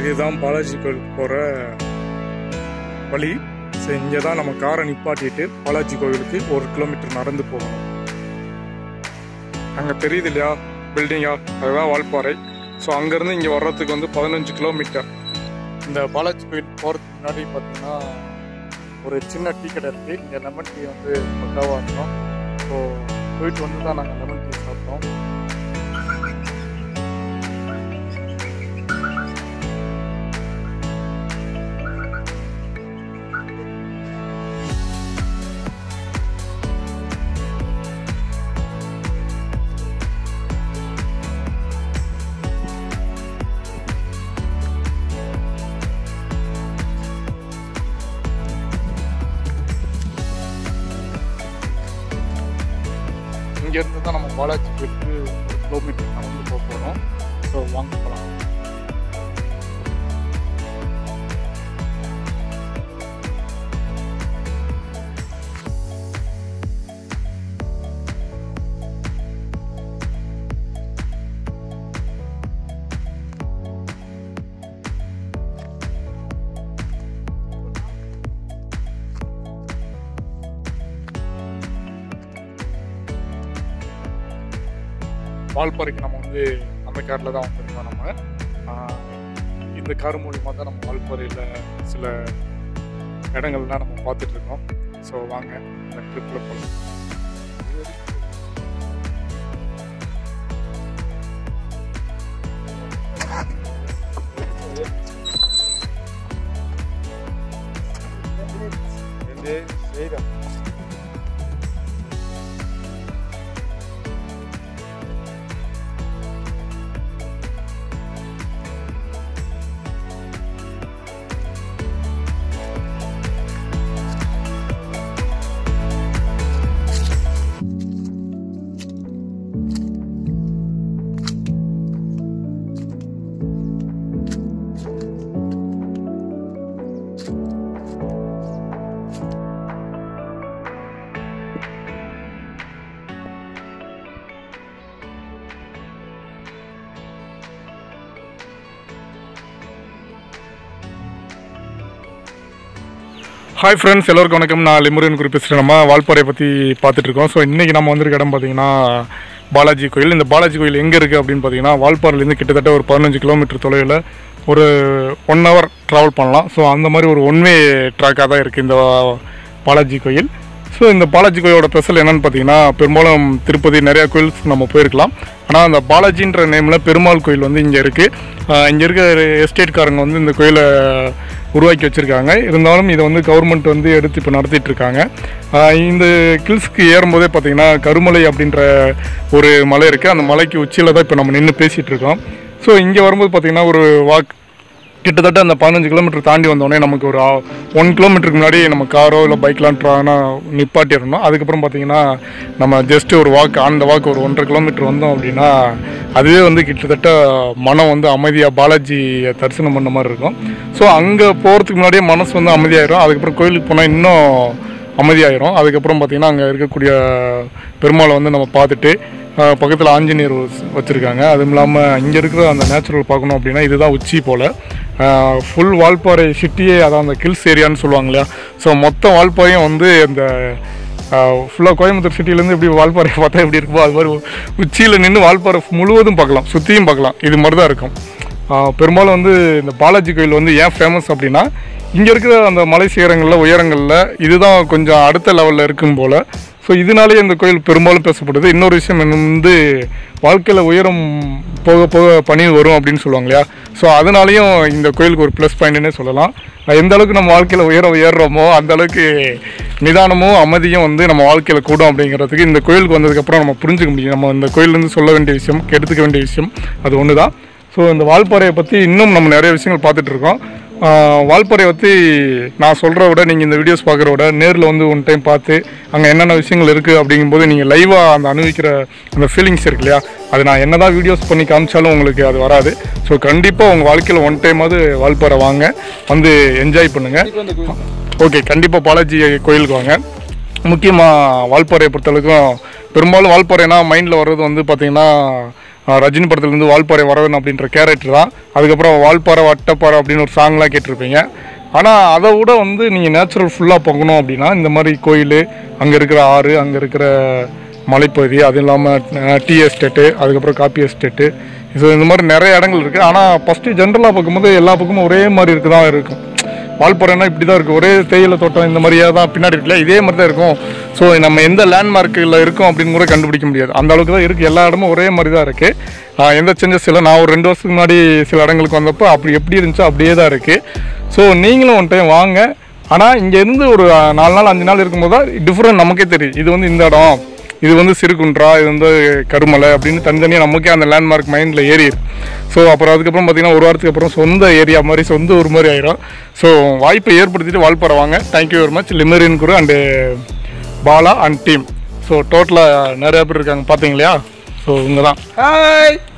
இதுதான் பாலாஜி கோயிலுக்கு போகிற வழி ஸோ இங்கே தான் நம்ம காரை நிப்பாட்டிட்டு பாலாஜி கோவிலுக்கு ஒரு கிலோமீட்டர் நடந்து போகணும் அங்கே தெரியுது இல்லையா பில்டிங்கா அதுதான் வால்பாறை ஸோ அங்கேருந்து இங்கே வர்றதுக்கு வந்து பதினஞ்சு கிலோமீட்டர் இந்த பாலாஜி கோயில் போகிறதுக்கு முன்னாடி பார்த்தீங்கன்னா ஒரு சின்ன டீ கடை இருக்குது இங்கே லெமன் டீ வந்து பக்காவாக இருக்கும் ஸோ போயிட்டு வந்து தான் நாங்கள் லெமன் டீ சாப்பிட்டோம் இங்கேருந்து தான் நம்ம பாலாஜி கோயிலுக்கு ஒரு கிலோமீட்டர் நடந்து போக போகிறோம் ஸோ வாங்க போகலாம் வால்பாறைக்கு நம்ம வந்து அந்த காரில் தான் வந்திருக்கோம் நம்ம ஆஹ் இந்த கார் மூலிமா தான் நம்ம வால்பாறையில் சில இடங்கள்லாம் நம்ம பார்த்துட்டு இருக்கோம் ஸோ வாங்க இந்த ட்ரிப்பில் போகலாம் ஹாய் ஃப்ரெண்ட்ஸ் எல்லோருக்கும் வணக்கம் நான் லிமுருகன் குறி பேசுகிறேன் நம்ம வால்பாறையை பற்றி பார்த்துட்டு இருக்கோம் ஸோ இன்றைக்கி நம்ம வந்திருக்க இடம் பார்த்தீங்கன்னா பாலாஜி கோயில் இந்த பாலாஜி கோயில் எங்கே இருக்குது அப்படின்னு பார்த்தீங்கன்னா வால்பாறையிலேருந்து கிட்டத்தட்ட ஒரு பதினஞ்சு கிலோமீட்டர் தொலைவில் ஒரு ஒன் ஹவர் ட்ராவல் பண்ணலாம் ஸோ அந்த மாதிரி ஒரு ஒன் வே ட்ராக்காக தான் இருக்குது இந்த பாலாஜி கோயில் ஸோ இந்த பாலாஜி கோயிலோட ஸ்பெஷல் என்னன்னு பார்த்தீங்கன்னா பெரும்பாலும் திருப்பதி நிறையா கோயிலுக்கு நம்ம போயிருக்கலாம் ஆனால் அந்த பாலாஜின்ற நேமில் பெருமாள் கோயில் வந்து இங்கே இருக்குது இங்கே இருக்க எஸ்டேட்காரங்க வந்து இந்த கோயிலை உருவாக்கி வச்சுருக்காங்க இருந்தாலும் இதை வந்து கவர்மெண்ட் வந்து எடுத்து இப்போ நடத்திட்டு இருக்காங்க ஆஹ் இந்த கில்ஸ்க்கு ஏறும்போதே பார்த்தீங்கன்னா கருமலை அப்படின்ற ஒரு மலை இருக்குது அந்த மலைக்கு உச்சியில் தான் இப்போ நம்ம நின்று பேசிகிட்டு இருக்கோம் ஸோ இங்கே வரும்போது பார்த்தீங்கன்னா ஒரு வாக் கிட்டத்தட்ட அந்த பதினஞ்சு கிலோமீட்டர் தாண்டி வந்தோடனே நமக்கு ஒரு ஒன் கிலோமீட்டருக்கு முன்னாடி நம்ம காரோ இல்லை பைக்லாம் ட்ரானா நிப்பாட்டிடணும் அதுக்கப்புறம் பார்த்தீங்கன்னா நம்ம ஜஸ்ட் ஒரு வாக் அந்த வாக் ஒரு ஒன்றரை கிலோமீட்டர் வந்தோம் அப்படின்னா அதுவே வந்து கிட்டத்தட்ட மனம் வந்து அமைதியாக பாலாஜியை தரிசனம் பண்ண மாதிரி இருக்கும் ஸோ அங்கே போகிறதுக்கு முன்னாடியே மனசு வந்து அமைதியாயிரும் அதுக்கப்புறம் கோயிலுக்கு போனால் இன்னும் அமைதியாயிரும் அதுக்கப்புறம் பார்த்தீங்கன்னா அங்கே இருக்கக்கூடிய பெருமாளை வந்து நம்ம பார்த்துட்டு பக்கத்தில் ஆஞ்சநேயர் வச்சுருக்காங்க அதுவும் இல்லாமல் இங்கே இருக்கிற அந்த நேச்சுரல் பார்க்கணும் அப்படின்னா இதுதான் உச்சி போல் ஃபுல் வால்பாறை சிட்டியே அதான் அந்த கில்ஸ் ஏரியான்னு சொல்லுவாங்க இல்லையா ஸோ மொத்த வால்பாறையும் வந்து அந்த ஃபுல்லாக கோயம்புத்தூர் சிட்டிலேருந்து இப்படி வால்பாறை பார்த்தா எப்படி இருக்குமோ அது மாதிரி உச்சியில் நின்று வால்பாறை முழுவதும் பார்க்கலாம் சுற்றியும் பார்க்கலாம் இது மாதிரி தான் இருக்கும் ஆஹ் பெரும்பாலும் வந்து இந்த பாலாஜி கோயில் வந்து ஏன் ஃபேமஸ் அப்படின்னா இங்கே இருக்கிற அந்த மலை சிகரங்களில் உயரங்களில் இதுதான் கொஞ்சம் அடுத்த லெவலில் இருக்கும் போல் ஸோ இதனாலேயே இந்த கோயில் பெரும்பாலும் பேசப்படுது இன்னொரு விஷயம் என்ன வந்து வாழ்க்கையில் உயரம் போக போக பணி வரும் அப்படின்னு சொல்லுவாங்க இல்லையா ஸோ அதனாலேயும் இந்த கோயிலுக்கு ஒரு ப்ளஸ் பாயிண்ட்னே சொல்லலாம் எந்த அளவுக்கு நம்ம வாழ்க்கையில் உயரம் உயர்றோமோ அந்த அளவுக்கு நிதானமும் அமைதியும் வந்து நம்ம வாழ்க்கையில் கூடும் அப்படிங்கிறதுக்கு இந்த கோயிலுக்கு வந்ததுக்கப்புறம் நம்ம புரிஞ்சுக்க முடியும் நம்ம இந்த கோயிலேருந்து சொல்ல வேண்டிய விஷயம் எடுத்துக்க வேண்டிய விஷயம் அது ஒன்று தான் ஸோ இந்த வால்பாறையை பற்றி இன்னும் நம்ம நிறைய விஷயங்கள் பார்த்துட்டு இருக்கோம் ஆஹ் வால்பாறையை பற்றி நான் சொல்கிறத விட நீங்கள் இந்த வீடியோஸ் பார்க்குற விட நேரில் வந்து ஒன் டைம் பார்த்து அங்கே என்னென்ன விஷயங்கள் இருக்குது அப்படிங்கும்போது நீங்கள் லைவாக அந்த அனுபவிக்கிற அந்த ஃபீலிங்ஸ் இருக்கு இல்லையா அது நான் என்ன தான் வீடியோஸ் பண்ணி காமிச்சாலும் உங்களுக்கு அது வராது ஸோ கண்டிப்பாக உங்கள் வாழ்க்கையில் ஒன் டைமாவது வால்பாறை வாங்க வந்து என்ஜாய் பண்ணுங்கள் ஓகே கண்டிப்பாக பாலாஜி கோயிலுக்கு வாங்க முக்கியமாக வால்பாறையை பொறுத்தளவுக்கும் பெரும்பாலும் வால்பாறைனா மைண்டில் வர்றது வந்து பார்த்திங்கன்னா ஆஹ் ரஜினி படத்துலேருந்து வால்பாறை வரவன் அப்படின்ற கேரக்டர் தான் அதுக்கப்புறம் வால்பாறை வட்டப்பாறை அப்படின்னு ஒரு சாங்லாம் கேட்டிருப்பீங்க ஆனால் அதை விட வந்து நீங்கள் நேச்சுரல் ஃபுல்லாக போகணும் அப்படின்னா இந்த மாதிரி கோயில் அங்கே இருக்கிற ஆறு அங்கே இருக்கிற மலைப்பகுதி அது இல்லாமல் டீ எஸ்டேட்டு அதுக்கப்புறம் காப்பி எஸ்டேட்டு ஸோ இந்த மாதிரி நிறைய இடங்கள் இருக்குது ஆனால் ஃபஸ்ட்டு ஜென்ரலாக பார்க்கும்போது எல்லா பக்கமும் ஒரே மாதிரி இருக்கு தான் இருக்கும் வால்பாறைனா இப்படி தான் இருக்குது ஒரே தேயிலை தோட்டம் இந்த மாதிரியே தான் பின்னாடி இருக்குல்ல இதே மாதிரி தான் இருக்கும் ஸோ நம்ம எந்த லேண்ட்மார்க்கில் இருக்கோம் அப்படின்னு கூட கண்டுபிடிக்க முடியாது அந்த அளவுக்கு தான் இருக்குது எல்லா இடமும் ஒரே மாதிரி தான் இருக்குது எந்த சேஞ்சஸ் இல்லை நான் ஒரு ரெண்டு வருஷத்துக்கு முன்னாடி சில இடங்களுக்கு வந்தப்போ அப்படி எப்படி இருந்துச்சோ அப்படியே தான் இருக்குது ஸோ நீங்களும் ஒன் டைம் வாங்க ஆனால் இங்கேருந்து ஒரு ஆஹ், நாலு நாள் அஞ்சு நாள் இருக்கும்போது தான் டிஃப்ரெண்ட் நமக்கே தெரியும் இது வந்து இந்த இடம் இது வந்து சிறுகுன்றா இது வந்து கருமலை அப்படின்னு தனித்தனியாக நமக்கே அந்த லேண்ட்மார்க் மைண்டில் ஏறிடு ஸோ அப்புறம் அதுக்கப்புறம் பார்த்தீங்கன்னா ஒரு வாரத்துக்கு அப்புறம் சொந்த ஏரியா மாதிரி சொந்த ஊர் மாதிரி ஆயிரும் ஸோ வாய்ப்பை ஏற்படுத்திட்டு வால்பாறை வாங்க தேங்க்யூ வெரி மச் லிமரின் Guru and Bala and team so டோட்டலாக நிறையா பேர் இருக்காங்க பார்த்தீங்க இல்லையா ஸோ இவங்க தான் ஹாய்